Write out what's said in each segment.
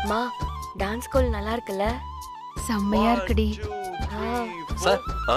மா dance school நல்லா இருக்குல்ல செம்மையா இருக்குடி சார் ஆ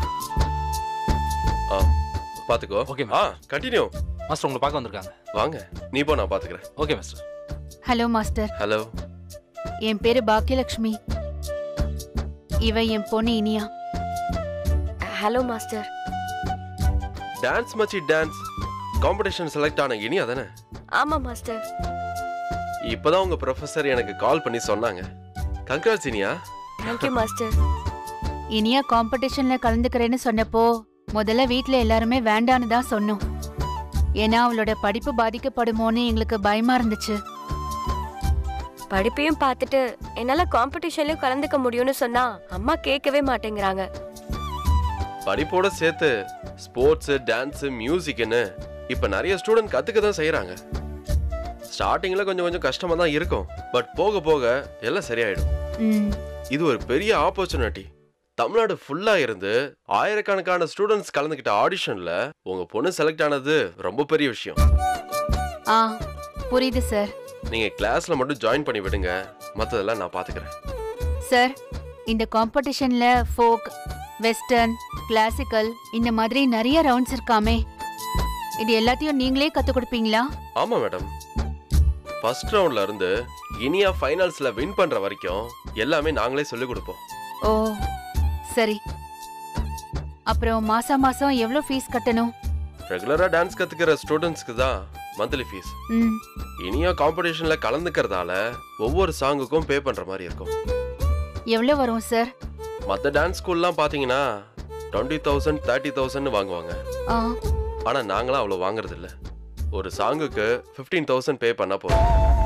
ஆ பாத்துக்கோ Okay, ஆ கண்டினியூ மாஸ்டர் உங்களை பார்க்க வந்திருக்காங்க வாங்க நீ போ நான் பாத்துக்கிறேன் okay master hello master hello என் பேரு பாக்கியலட்சுமி இவ என் பொண்ணு இனியா ஹலோ மாஸ்டர் டான்ஸ் மச்சி டான்ஸ் காம்படிஷன் செலக்ட் ஆன இனி அதானே ஆமா மாஸ்டர் இப்பதான் உங்க ப்ரொஃபசர் எனக்கு கால் பண்ணி சொன்னாங்க congrats Iniya thank you master Iniya காம்படிஷன்ல கலந்துக்கிறேன்னு சொன்னப்போ முதல்ல வீட்ல எல்லாருமே வேண்டான்னு தான் சொன்னோம் ஏன்னா அவளோட படிப்பு பாதிக்கப்படுமோன்னு எங்களுக்கு பயமா இருந்துச்சு படிப்பையும் பார்த்துட்டு என்னால காம்படிஷன்லயும் கலந்துக்க முடியும்னு சொன்னா அம்மா கேட்கவே மாட்டேங்கிறாங்க படிப்போட சேர்த்து ஸ்போர்ட்ஸ் டான்ஸ் மியூசிக்னு இப்ப நிறைய ஸ்டூடெண்ட் கத்துக்க தான் செய்யறாங்க ஸ்டார்டிங்ல கொஞ்சம் கொஞ்சம் கஷ்டமா தான் இருக்கும் பட் போக போக எல்லாம் சரியாயிடும் ம் இது ஒரு பெரிய ஆப்பர்ச்சுனிட்டி தமிழ்நாடு ஃபுல்லா இருந்து ஆயிரக்கணக்கான ஸ்டூடெண்ட்ஸ் கலந்துக்கிட்ட ஆடிஷன்ல உங்க பொண்ணு செலக்ட் ஆனது ரொம்ப பெரிய விஷயம் ஆ புரியுது சார் நீங்க கிளாஸ்ல மட்டும் ஜாயின் பண்ணி விடுங்க மத்ததெல்லாம் நான் பாத்துக்கிறேன் சார் இந்த காம்படிஷன்ல ஃபோக் வெஸ்டர்ன் கிளாசிக்கல் இந்த மாதிரி நிறைய ரவுண்ட்ஸ் இருக்காமே இது எல்லாத்தையும் நீங்களே கத்து கொடுப்பீங்களா ஆமா மேடம் ஃபர்ஸ்ட் ரவுண்ட்ல இருந்து இனியா ஃபைனல்ஸ்ல வின் பண்ற வரைக்கும் எல்லாமே நாங்களே சொல்லி கொடுப்போம் ஓ சரி அப்புறம் மாசம் மாசம் எவ்வளோ ஃபீஸ் கட்டணும் ரெகுலரா டான்ஸ் கத்துக்கிற ஸ்டூடெண்ட்ஸ்க்கு தான் மந்த்லி ஃபீஸ் ம் இனியா காம்படிஷன்ல கலந்துக்கிறதால ஒவ்வொரு சாங்குக்கும் பே பண்ற மாதிரி இருக்கும் எவ்வளோ வரும் சார் மற்ற டான்ஸ் ஸ்கூல்லாம் பாத்தீங்கன்னா டுவெண்ட்டி தௌசண்ட் தேர்ட்டி தௌசண்ட் வாங்குவாங்க ஆ ஆனா நாங்களாம் அவ்வளோ வாங்குறது இல்ல ஒரு சாங்குக்கு ஃபிஃப்டீன் தௌசண்ட் பே பண்ணா போதும்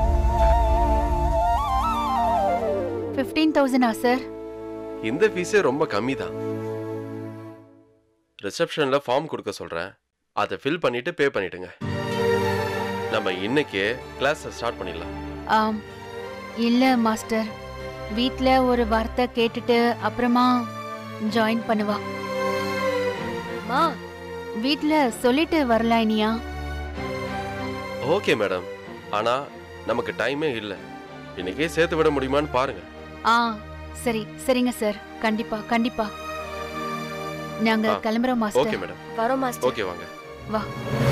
ஃபிஃப்டீன் தௌசண்டா சார் இந்த ஃபீஸே ரொம்ப கம்மி தான் ரிசப்ஷனில் ஃபார்ம் கொடுக்க சொல்கிறேன் அதை ஃபில் பண்ணிட்டு பே பண்ணிடுங்க நம்ம இன்னைக்கே கிளாஸை ஸ்டார்ட் பண்ணிடலாம் ஆம் இல்லை மாஸ்டர் வீட்டில் ஒரு வார்த்தை கேட்டுட்டு அப்புறமா ஜாயின் பண்ணுவா மா வீட்டில் சொல்லிட்டு வரலாம் இனியா ஓகே மேடம் ஆனால் நமக்கு டைமே இல்லை இன்னைக்கே சேர்த்து விட முடியுமான்னு பாருங்க ஆ சரி சரிங்க சார் கண்டிப்பா கண்டிப்பா நாங்க ஆ, கிளம்புறோம் ஓகே மாஸ்டர் மேடம் வரோம் மாஸ்டர் ஓகே வாங்க வா